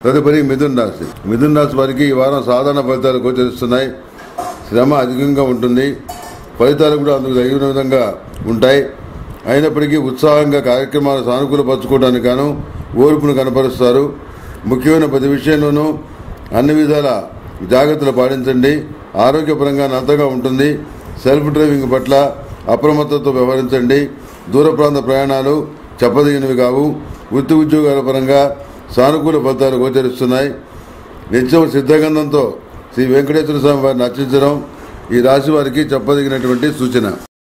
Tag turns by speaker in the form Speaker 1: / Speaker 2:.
Speaker 1: తదుపరి మిథున్ రాశి మిథున్ రాశి వారికి ఈ వారం సాధారణ ఫలితాలు గోచరిస్తున్నాయి శ్రమ అధికంగా ఉంటుంది ఫలితాలు కూడా అందుకు తగిన విధంగా ఉంటాయి అయినప్పటికీ ఉత్సాహంగా కార్యక్రమాలు సానుకూలపరచుకోవడానికి గాను ఓర్పును కనపరుస్తారు ముఖ్యమైన ప్రతి విషయంలోనూ అన్ని విధాల జాగ్రత్తలు పాటించండి ఆరోగ్యపరంగా నత్తగా ఉంటుంది సెల్ఫ్ డ్రైవింగ్ పట్ల అప్రమత్తతో వ్యవహరించండి దూర ప్రాంత ప్రయాణాలు చెప్పదగినవి కావు వృత్తి ఉద్యోగాల పరంగా సానుకూల ఫలితాలు గోచరిస్తున్నాయి నిత్యం సిద్ధగంధంతో శ్రీ వెంకటేశ్వర స్వామి వారిని అర్చించడం ఈ రాశి వారికి చెప్పదగినటువంటి సూచన